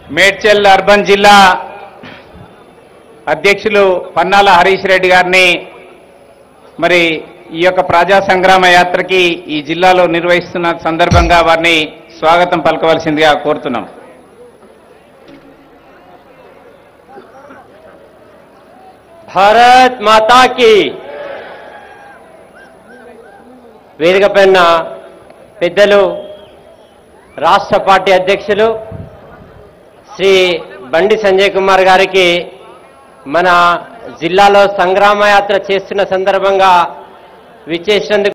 Medchal urban జిల్లా అధ్యక్షులు పన్నాల హరీష్ రెడ్డి గారిని మరి ఈ యొక్క ప్రజా సంగ్రామ యాత్రకి ఈ జిల్లాలో నిర్వహిస్తున్న సందర్భంగా వారిని స్వాగతం పలకవలసిందిగా కోరుతున్నాం భారత్ మాతా కి వేదిక పైన పెద్దలు రాష్ట్ర పార్టీ అధ్యక్షులు శ్రీ బండి సంజయ్ కుమార్ గారికి మన జిల్లాలో సంగ్రామ యాత్ర చేస్తున్న సందర్భంగా విచ్చేసినందుకు